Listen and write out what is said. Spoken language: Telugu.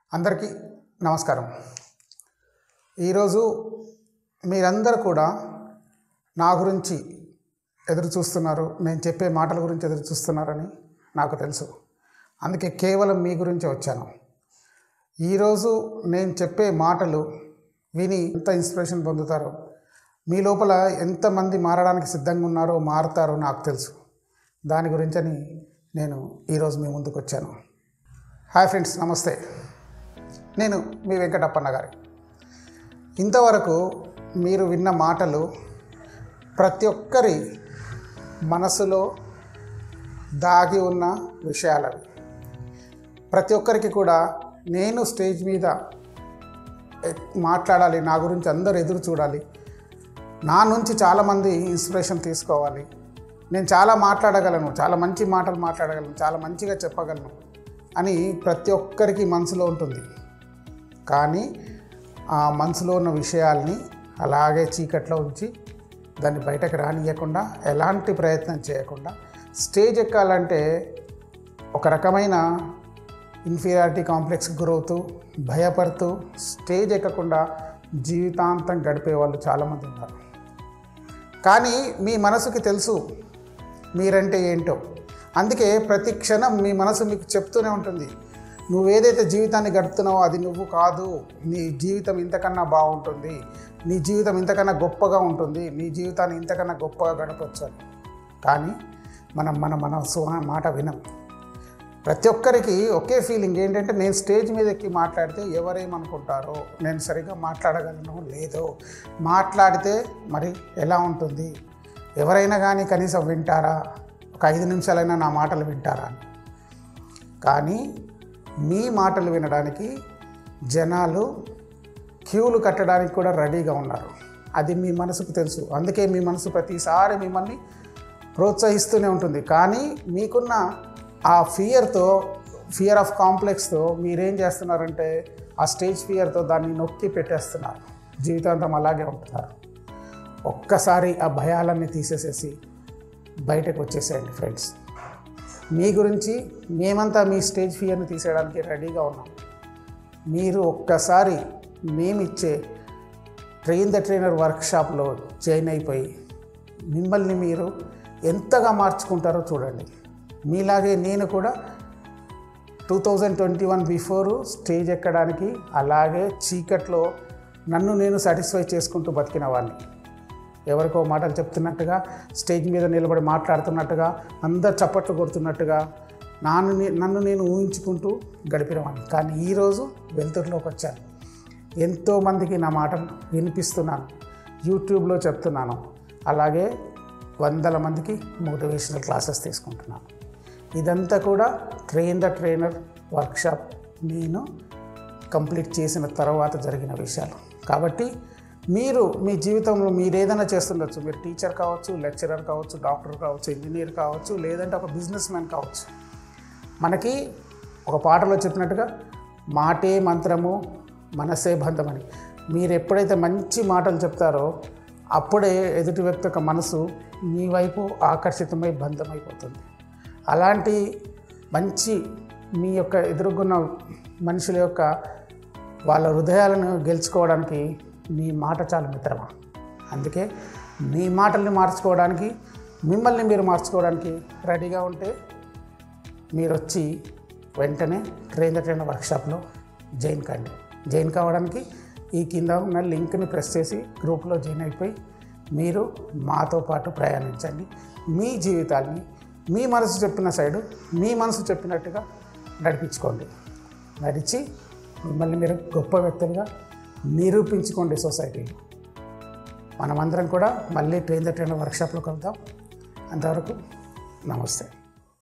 అందరికీ నమస్కారం ఈరోజు మీరందరూ కూడా నా గురించి ఎదురు చూస్తున్నారు నేను చెప్పే మాటల గురించి ఎదురు చూస్తున్నారని నాకు తెలుసు అందుకే కేవలం మీ గురించి వచ్చాను ఈరోజు నేను చెప్పే మాటలు విని ఎంత ఇన్స్పిరేషన్ పొందుతారో మీ లోపల ఎంతమంది మారడానికి సిద్ధంగా ఉన్నారో మారుతారో నాకు తెలుసు దాని గురించని నేను ఈరోజు మీ ముందుకు వచ్చాను హాయ్ ఫ్రెండ్స్ నమస్తే నేను మీ వెంకటప్పన్న గారి ఇంతవరకు మీరు విన్న మాటలు ప్రతి ఒక్కరి మనసులో దాగి ఉన్న విషయాలవి ప్రతి ఒక్కరికి కూడా నేను స్టేజ్ మీద ఎ- మాట్లాడాలి నా గురించి అందరూ ఎదురు చూడాలి నా నుంచి చాలామంది ఇన్స్పిరేషన్ తీసుకోవాలి నేను చాలా మాట్లాడగలను చాలా మంచి మాటలు మాట్లాడగలను చాలా మంచిగా చెప్పగలను అని ప్రతి ఒక్కరికి మనసులో ఉంటుంది కానీ ఆ మనసులో ఉన్న విషయాల్ని అలాగే చీకట్లో ఉంచి దాన్ని బయటకు రానియకుండా ఎలాంటి ప్రయత్నం చేయకుండా స్టేజ్ ఎక్కాలంటే ఒక రకమైన ఇన్ఫీరియారిటీ కాంప్లెక్స్ గురవుతూ భయపడుతూ స్టేజ్ ఎక్కకుండా జీవితాంతం గడిపే వాళ్ళు చాలామంది ఉన్నారు కానీ మీ మనసుకి తెలుసు మీరంటే ఏంటో అందుకే ప్రతి క్షణం మీ మనసు మీకు చెప్తూనే ఉంటుంది నువ్వేదైతే జీవితాన్ని గడుపుతున్నావో అది నువ్వు కాదు నీ జీవితం ఇంతకన్నా బాగుంటుంది నీ జీవితం ఇంతకన్నా గొప్పగా ఉంటుంది నీ జీవితాన్ని ఇంతకన్నా గొప్పగా గడపచ్చు అని కానీ మనం మన మనసు మాట వినం ప్రతి ఒక్కరికి ఒకే ఫీలింగ్ ఏంటంటే నేను స్టేజ్ మీద ఎక్కి మాట్లాడితే ఎవరేమనుకుంటారో నేను సరిగ్గా మాట్లాడగలను లేదో మాట్లాడితే మరి ఎలా ఉంటుంది ఎవరైనా కానీ కనీసం వింటారా ఒక ఐదు నిమిషాలైనా నా మాటలు వింటారా అని కానీ మీ మాటలు వినడానికి జనాలు క్యూలు కట్టడానికి కూడా రెడీగా ఉన్నారు అది మీ మనసుకు తెలుసు అందుకే మీ మనసు ప్రతిసారి మిమ్మల్ని ప్రోత్సహిస్తూనే ఉంటుంది కానీ మీకున్న ఆ ఫియర్తో ఫియర్ ఆఫ్ కాంప్లెక్స్తో మీరేం చేస్తున్నారంటే ఆ స్టేజ్ ఫియర్తో దాన్ని నొక్కి పెట్టేస్తున్నారు జీవితాంతం అలాగే ఉంటున్నారు ఒక్కసారి ఆ భయాలన్నీ తీసేసేసి బయటకు వచ్చేసేయండి ఫ్రెండ్స్ మీ గురించి మేమంతా మీ స్టేజ్ ఫియర్ని తీసేయడానికి రెడీగా ఉన్నాం మీరు ఒక్కసారి మేమిచ్చే ట్రైన్ ద ట్రైనర్ వర్క్షాప్లో జాయిన్ అయిపోయి మిమ్మల్ని మీరు ఎంతగా మార్చుకుంటారో చూడండి మీలాగే నేను కూడా two thousand twenty one before stage ఎక్కడానికి అలాగే చీకట్లో నన్ను నేను సాటిస్ఫై చేసుకుంటూ బతికిన వాడిని ఎవరికో మాటలు చెప్తున్నట్టుగా స్టేజ్ మీద నిలబడి మాట్లాడుతున్నట్టుగా అందరు చప్పట్లు కొడుతున్నట్టుగా నాన్ను నే- నన్ను నేను ఊహించుకుంటూ గడిపినవాడిని కానీ ఈరోజు వెలుతురులోకి వచ్చాను ఎంతోమందికి నా మాటలు వినిపిస్తున్నాను యూట్యూబ్లో చెప్తున్నాను అలాగే వందల మందికి మోటివేషనల్ క్లాసెస్ తీసుకుంటున్నాను ఇదంతా కూడా ట్రైన్ ద ట్రైనర్ వర్క్షాప్ నేను కంప్లీట్ చేసిన తర్వాత జరిగిన విషయాలు కాబట్టి మీరు మీ జీవితంలో మీరు ఏదైనా చేస్తుండొచ్చు మీరు టీచర్ కావచ్చు లెక్చరర్ కావచ్చు డాక్టర్ కావచ్చు ఇంజనీర్ కావచ్చు లేదంటే ఒక బిజినెస్ మ్యాన్ కావచ్చు మనకి ఒక పాటలో చెప్పినట్టుగా మాటే మంత్రము మనసే బంధమని మీరు ఎప్పుడైతే మంచి మాటలు చెప్తారో అప్పుడే ఎదుటి వ్యక్తి యొక్క మనసు మీ వైపు ఆకర్షితమై బంధమైపోతుంది అలాంటి మంచి మీ యొక్క ఎదురుగున్న మనుషుల యొక్క వాళ్ళ హృదయాలను గెలుచుకోవడానికి మీ మాట చాలు మిత్రమా అందుకే మీ మాటల్ని మార్చుకోవడానికి మిమ్మల్ని మీరు మార్చుకోవడానికి రెడీగా ఉంటే మీరు వచ్చి వెంటనే ట్రైన్ ద ట్రైన్ వర్క్షాప్లో జాయిన్ కండి జాయిన్ కావడానికి ఈ కింద ఉన్న లింక్ని ప్రెస్ చేసి గ్రూప్లో జాయిన్ అయిపోయి మీరు మాతో పాటు ప్రయాణించండి మీ జీవితాల్ని మీ మనసు చెప్పిన సైడు మీ మనసు చెప్పినట్టుగా నడిపించుకోండి నడిచి మిమ్మల్ని మీరు గొప్ప వ్యక్తులుగా నిరూపించుకోండి సొసైటీలో మనమందరం కూడా మళ్ళీ ట్రైన్ ద ట్రైన్ వర్క్షాప్లో కలుద్దాం అంతవరకు నమస్తే